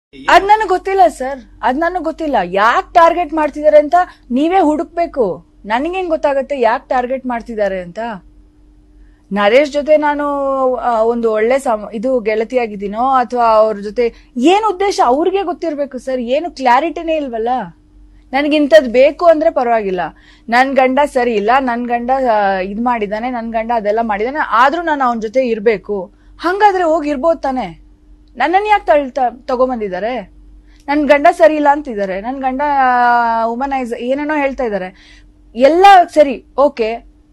ಅದ್ ನನಗೆ ಗೊತ್ತಿಲ್ಲ ಸರ್ ಅದ್ ನನಗೆ ಗೊತ್ತಿಲ್ಲ ಯಾಕೆ ಟಾರ್ಗೆಟ್ ಮಾಡ್ತಿದ್ದಾರೆ ಅಂತ ನೀವೇ ಹುಡುಕ್ಬೇಕು ನನಗೇನ್ ಗೊತ್ತಾಗತ್ತೆ ಯಾಕೆ ಟಾರ್ಗೆಟ್ ಮಾಡ್ತಿದ್ದಾರೆ ಅಂತ ನರೇಶ್ ಜೊತೆ ನಾನು ಆ, ಒಂದು ಒಳ್ಳೆ ಸಮ ಇದು ಗೆಳತಿಯಾಗಿದ್ದೀನೋ ಅಥವಾ ಅವ್ರ ಜೊತೆ ಏನ್ ಉದ್ದೇಶ ಅವ್ರಿಗೆ ಗೊತ್ತಿರ್ಬೇಕು ಸರ್ ಏನು ಕ್ಲಾರಿಟಿನೇ ಇಲ್ವಲ್ಲ ನನಗೆ ಇಂಥದ್ದು ಬೇಕು ಅಂದ್ರೆ ಪರವಾಗಿಲ್ಲ ನನ್ ಗಂಡ ಸರಿ ಇಲ್ಲ ನನ್ ಗಂಡ ಆ, ಇದ್ ಮಾಡಿದಾನೆ ನನ್ ಗಂಡ ಅದೆಲ್ಲ ಮಾಡಿದಾನೆ ಆದ್ರೂ ನಾನು ಅವನ ಜೊತೆ ಇರ್ಬೇಕು ಹಂಗಾದ್ರೆ ಹೋಗಿ ಇರ್ಬೋದು ತಾನೆ ನನ್ನನ್ನು ಯಾಕೆ ತಳ್ತಾ ತಗೊಂಬಂದಿದ್ದಾರೆ ನನ್ ಗಂಡ ಸರಿ ಇಲ್ಲ ಅಂತಿದ್ದಾರೆ ನನ್ ಗಂಡ ವುಮನೈಸ್ ಏನೇನೋ ಹೇಳ್ತಾ ಇದ್ದಾರೆ ಎಲ್ಲ ಸರಿ ಓಕೆ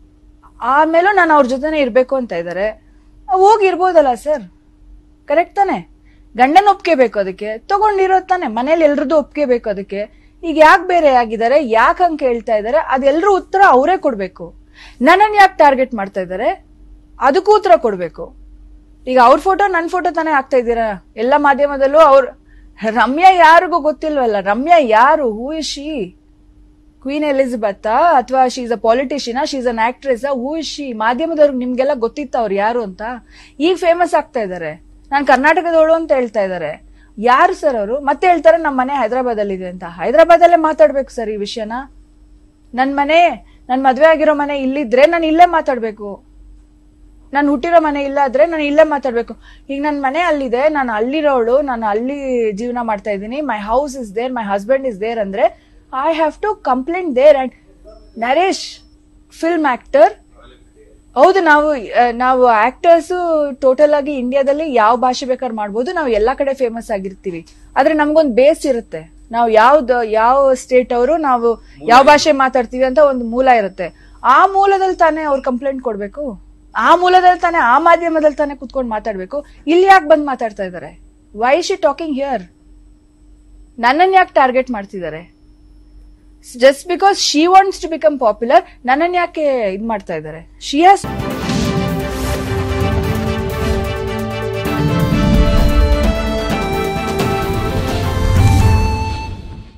ಆಮೇಲೂ ನಾನು ಅವ್ರ ಜೊತೆನೆ ಇರ್ಬೇಕು ಅಂತ ಇದ್ದಾರೆ ಹೋಗಿ ಇರ್ಬೋದಲ್ಲ ಸರ್ ಕರೆಕ್ಟ್ ತಾನೆ ಗಂಡನ ಒಪ್ಪಿಗೆ ಬೇಕು ಅದಕ್ಕೆ ತಗೊಂಡಿರೋದ್ ತಾನೆ ಮನೇಲಿ ಎಲ್ರದ್ದು ಒಪ್ಪಿಗೆ ಬೇಕು ಅದಕ್ಕೆ ಈಗ ಯಾಕೆ ಬೇರೆ ಆಗಿದ್ದಾರೆ ಯಾಕೆ ಹಂಗೆ ಕೇಳ್ತಾ ಇದ್ದಾರೆ ಅದೆಲ್ಲರೂ ಉತ್ತರ ಅವರೇ ಕೊಡ್ಬೇಕು ನನ್ನನ್ನು ಯಾಕೆ ಟಾರ್ಗೆಟ್ ಮಾಡ್ತಾ ಇದ್ದಾರೆ ಅದಕ್ಕೂ ಉತ್ತರ ಕೊಡ್ಬೇಕು ಈಗ ಅವ್ರ ಫೋಟೋ ನನ್ನ ಫೋಟೋ ತಾನೇ ಹಾಕ್ತಾ ಇದ್ದೀರಾ ಎಲ್ಲ ಮಾಧ್ಯಮದಲ್ಲೂ ಅವ್ರ ರಮ್ಯಾ ಯಾರಿಗೂ ಗೊತ್ತಿಲ್ವಲ್ಲ ರಮ್ಯಾ ಯಾರು who is she queen Elizabeth ಅಥವಾ she's a politician she's an actress who is she ಮಾಧ್ಯಮದವ್ರಿಗೆ ನಿಮ್ಗೆಲ್ಲ ಗೊತ್ತಿತ್ತ ಅವ್ರು ಯಾರು ಅಂತ ಈಗ ಫೇಮಸ್ ಆಗ್ತಾ ಇದ್ದಾರೆ ನಾನು ಕರ್ನಾಟಕದವಳು ಅಂತ ಹೇಳ್ತಾ ಇದ್ದಾರೆ ಯಾರು ಸರ್ ಅವರು ಮತ್ತೆ ಹೇಳ್ತಾರೆ ನಮ್ಮ ಮನೆ ಹೈದರಾಬಾದ್ ಅಲ್ಲಿ ಇದೆ ಅಂತ ಹೈದರಾಬಾದ್ ಅಲ್ಲೇ ಮಾತಾಡ್ಬೇಕು ಸರ್ ಈ ವಿಷಯನ ನನ್ ಮನೆ ನನ್ ಮದ್ವೆ ಆಗಿರೋ ಮನೆ ಇಲ್ಲಿದ್ರೆ ನಾನು ಇಲ್ಲೇ ಮಾತಾಡ್ಬೇಕು ನಾನು ಹುಟ್ಟಿರೋ ಮನೆ ಇಲ್ಲ ಆದ್ರೆ ನಾನು ಇಲ್ಲೇ ಮಾತಾಡ್ಬೇಕು ಈಗ ನನ್ನ ಮನೆ ಅಲ್ಲಿದೆ ನಾನು ಅಲ್ಲಿರೋಳು ನಾನು ಅಲ್ಲಿ ಜೀವನ ಮಾಡ್ತಾ ಇದ್ದೀನಿ my house is there my husband is there ಅಂದ್ರೆ I have to complaint there and Naresh film actor ಹೌದು ನಾವು ಆ, ನಾವು ಆಕ್ಟರ್ಸ್ ಟೋಟಲ್ ಆಗಿ ಇಂಡಿಯಾದಲ್ಲಿ ಯಾವ ಭಾಷೆ ಬೇಕಾದ್ರೆ ಮಾಡ್ಬೋದು ನಾವು ಎಲ್ಲಾ ಕಡೆ ಫೇಮಸ್ ಆಗಿರ್ತೀವಿ ಆದ್ರೆ ನಮ್ಗೊಂದು ಬೇಸ್ ಇರುತ್ತೆ ನಾವು ಯಾವ್ದು ಯಾವ ಸ್ಟೇಟ್ ಅವರು ನಾವು ಯಾವ ಭಾಷೆ ಮಾತಾಡ್ತೀವಿ ಅಂತ ಒಂದು ಮೂಲ ಇರುತ್ತೆ ಆ ಮೂಲದಲ್ಲಿ ತಾನೇ ಅವ್ರು ಕಂಪ್ಲೇಂಟ್ ಕೊಡ್ಬೇಕು ಆ ಮೂಲದಲ್ಲಿ ತಾನೇ ಆ ಮಾಧ್ಯಮದಲ್ಲಿ ತಾನೇ ಕುತ್ಕೊಂಡು ಮಾತಾಡ್ಬೇಕು ಇಲ್ಲಿ ಯಾಕೆ ಬಂದ್ ಮಾತಾಡ್ತಾ ಇದ್ದಾರೆ ವೈ ಶಿ ಟಾಕಿಂಗ್ ಹಿಯರ್ ನನ್ನನ್ನು ಯಾಕೆ ಟಾರ್ಗೆಟ್ ಮಾಡ್ತಿದ್ದಾರೆ just because she wants to become popular ನನ್ನನ್ನು ಯಾಕೆ ಇದ್ ಮಾಡ್ತಾ ಇದ್ದಾರೆ ಶಿ ಹ್ಯಾಸ್